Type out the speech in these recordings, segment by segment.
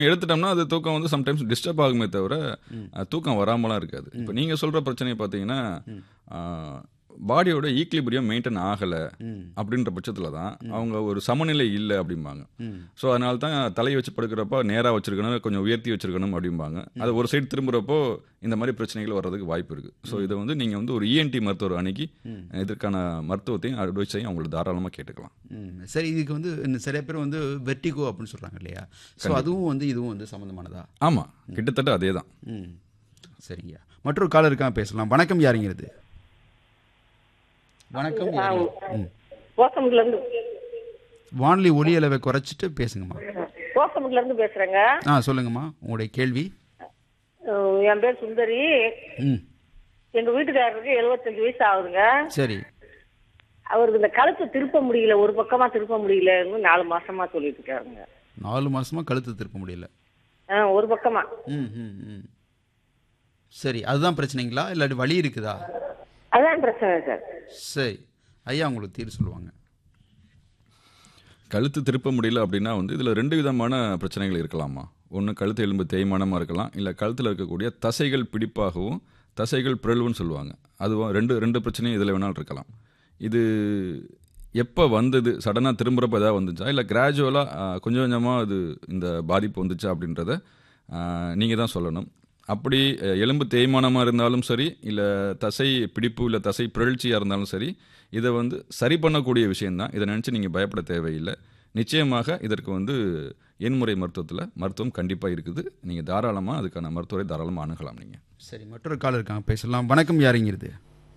எடுத்துட்டோம்னா அது தூக்கம் வந்து சம்டைம்ஸ் டிஸ்டர்ப் ஆகுமே தவிர அஹ், தூக்கம் வராமலாம் இருக்காது இப்போ நீங்கள் சொல்கிற பிரச்சனையை பார்த்தீங்கன்னா பாடியோட ஈக்லிபிரியம் மெயின்டைன் ஆகலை ம் அப்படின்ற பட்சத்தில் தான் அவங்க ஒரு சமநிலை இல்லை அப்படிம்பாங்க ம் ஸோ அதனால தான் தலையை வச்சு படுக்கிறப்ப நேராக வச்சிருக்கணும் கொஞ்சம் உயர்த்தி வச்சிருக்கணும் அப்படிம்பாங்க அது ஒரு சைடு திரும்புகிறப்போ இந்த மாதிரி பிரச்சனைகள் வர்றதுக்கு வாய்ப்பு இருக்குது ஸோ இதை வந்து நீங்கள் வந்து ஒரு இஎன்டி மருத்துவர் அணுகி இதற்கான மருத்துவத்தையும் அட்வைஸையும் அவங்களுக்கு தாராளமாக கேட்டுக்கலாம் ம் சரி இதுக்கு வந்து இன்னும் நிறைய பேர் வந்து வெர்டிகோ அப்படின்னு சொல்கிறாங்க இல்லையா ஸோ அதுவும் வந்து இதுவும் வந்து சம்மந்தமானதா ஆமாம் கிட்டத்தட்ட அதே தான் ம் சரிங்க மற்றொரு காலர் இருக்கா பேசலாம் வணக்கம் யாருங்கிறது வணக்கம் யாருங்க? ம் கோசமுட்ல இருந்து வானொலி ஒலி அளவை குறைச்சிட்டு பேசுங்கம்மா கோசமுட்ல இருந்து பேசுறேங்க ஆ சொல்லுங்கம்மா உங்களுடைய கேள்வி அஹ் என் பேர் சுந்தரி ம் எங்க வீட்டுக்காரருக்கு எழுபத்தஞ்சு வயசு ஆகுதுங்க சரி அவருக்கு இந்த கழுத்து திருப்ப முடியல ஒரு பக்கமா திருப்ப முடியலன்னு நாலு மாசமா சொல்லிட்டு இருக்காருங்க நாலு மாசமா கழுத்து திருப்ப முடியல அஹ் ஒரு பக்கமா ம் ம் ம் சரி அதுதான் பிரச்சனைங்களா இல்லாட்டி வலி இருக்குதா அதான் பிரச்சனை சார் சரி ஐயா உங்களுக்கு தீர்வு சொல்லுவாங்க கழுத்து திருப்ப முடியல அப்படின்னா வந்து இதில் ரெண்டு விதமான பிரச்சனைகள் இருக்கலாமா ஒன்று கழுத்து எலும்பு தேய்மானமாக இருக்கலாம் இல்லை கழுத்தில் இருக்கக்கூடிய தசைகள் பிடிப்பாகவும் தசைகள் பிறழ்வுன்னு சொல்லுவாங்க அதுவும் ரெண்டு ரெண்டு பிரச்சனையும் இதில் வேணாலும் இருக்கலாம் இது எப்போ வந்தது சடனாக திரும்புகிறப்ப ஏதாவது வந்துச்சா இல்லை கிராஜுவலாக கொஞ்சம் கொஞ்சமாக அது இந்த பாதிப்பு வந்துச்சா அப்படின்றத நீங்கள் தான் சொல்லணும் அப்படி அஹ், எலும்பு தேய்மானமாக இருந்தாலும் சரி இல்லை தசை பிடிப்பு இல்லை தசை பிறழ்ச்சியாக இருந்தாலும் சரி இதை வந்து சரி பண்ணக்கூடிய விஷயம்தான் இதை நினச்சி நீங்கள் பயப்பட தேவையில்லை நிச்சயமாக இதற்கு வந்து எண்முறை மருத்துவத்தில் மருத்துவம் கண்டிப்பாக இருக்குது நீங்கள் தாராளமாக அதுக்கான மருத்துவரை தாராளமாக அணுகலாம் நீங்கள் சரி மற்றொரு கால் இருக்காங்க பேசலாம் வணக்கம் யாருங்கிறது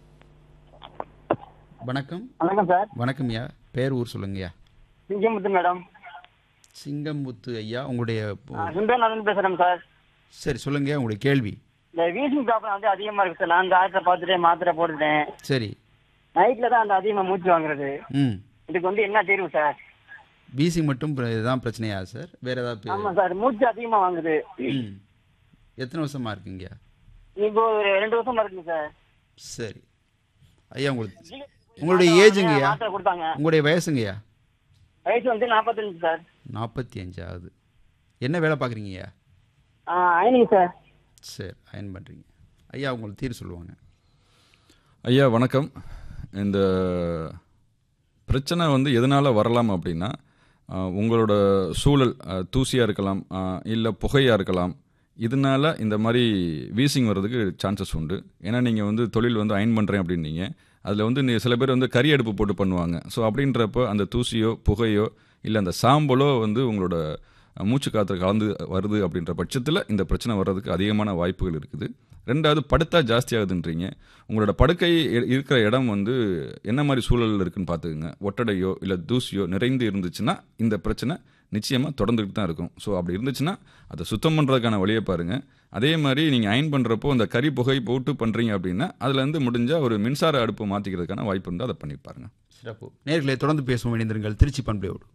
வணக்கம் வணக்கம் சார் வணக்கம் ஐயா பேர் ஊர் சொல்லுங்கய்யா சிங்கமுத்து மேடம் சிங்கம்புத்து ஐயா உங்களுடைய சுந்தரநாதன் பேசுறேன் சார் சரி சொல்லுங்கய்யா உங்களுடைய கேள்வி இந்த வீசிங் ப்ராப்ளம் வந்து அதிகமா இருக்கு சார் நான் டாக்டரை பார்த்துட்டு மாத்திரை போட்டுட்டேன் சரி நைட்ல தான் அந்த அதிகமா மூச்சு வாங்குறது ம் இதுக்கு வந்து என்ன தீர்வு சார் பிசி மட்டும் பிர- இதுதான் பிரச்சனையா சார் வேற ஏதாவது பே- ஆமா சார் மூச்சு அதிகமா வாங்குது ம் எத்தனை வருஷமா இருக்குங்கய்யா இப்போ ஒரு ரெண்டு வருஷமா இருக்குங்க சார் சரி ஐயா உங்களுக்கு உங்களுடைய ஏஜுங்கய்யா மாத்திரை கொடுத்தாங்க உங்களுடைய வயசுங்கய்யா வயசு வந்து நாற்பத்தஞ்சு சார் நாற்பத்தி அஞ்சு ஆகுது என்ன வேலை பார்க்குறீங்கய்யா ஐனிங்க சார் சரி அயன் பண்ணுறீங்க ஐயா உங்களுக்கு தீர்வு சொல்லுவாங்க ஐயா வணக்கம் இந்த பிரச்சனை வந்து எதனால் வரலாம் அப்படின்னா ஆஹ், உங்களோட சூழல் தூசியாக இருக்கலாம் இல்லை புகையாக இருக்கலாம் இதனால இந்த மாதிரி வீசிங் வர்றதுக்கு சான்சஸ் உண்டு ஏன்னா நீங்கள் வந்து தொழில் வந்து அயன் பண்ணுறேன் அப்படின்னீங்க அதில் வந்து நீ- சில பேர் வந்து கறி அடுப்பு போட்டு பண்ணுவாங்க ஸோ அப்படின்றப்போ அந்த தூசியோ புகையோ இல்லை அந்த சாம்பலோ வந்து உங்களோட அஹ், மூச்சு காற்று கலந்து வருது அப்படின்ற பட்சத்தில் இந்த பிரச்சனை வர்றதுக்கு அதிகமான வாய்ப்புகள் இருக்குது ரெண்டாவது படுத்தா ஜாஸ்தியாகுதுன்றீங்க உங்களோட படுக்கை இ- இருக்கிற இடம் வந்து என்ன மாதிரி சூழலில் இருக்குன்னு பார்த்துக்குங்க ஒட்டடையோ இல்லை தூசியோ நிறைந்து இருந்துச்சுன்னா இந்த பிரச்சனை நிச்சயமாக தொடர்ந்துக்கிட்டு தான் இருக்கும் ஸோ அப்படி இருந்துச்சுன்னா அதை சுத்தம் பண்ணுறதுக்கான வழியை பாருங்கள் அதே மாதிரி நீங்கள் அயன் பண்ணுறப்போ அந்த கறி புகை போட்டு பண்ணுறீங்க அப்படின்னா அதுலேருந்து முடிஞ்சால் ஒரு மின்சார அடுப்பு மாற்றிக்கிறதுக்கான வாய்ப்பு இருந்தால் அதை பண்ணி பாருங்க சிறப்பு நேர்களை தொடர்ந்து பேசுவோம் இணைந்திருங்கள் திருச்சி பண்பையோடு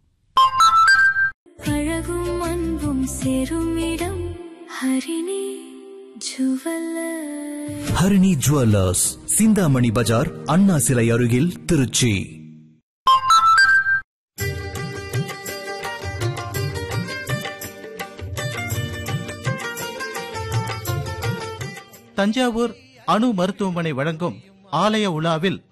அழகும் அன்பும் சேரும் இடம் ஹரிணி ஜுவல்லர் ஹரிணி ஜுவல்லர்ஸ் சிந்தாமணி பஜார் அண்ணா சிலை அருகில் திருச்சி தஞ்சாவூர் அணு மருத்துவமனை வழங்கும் ஆலய உலாவில்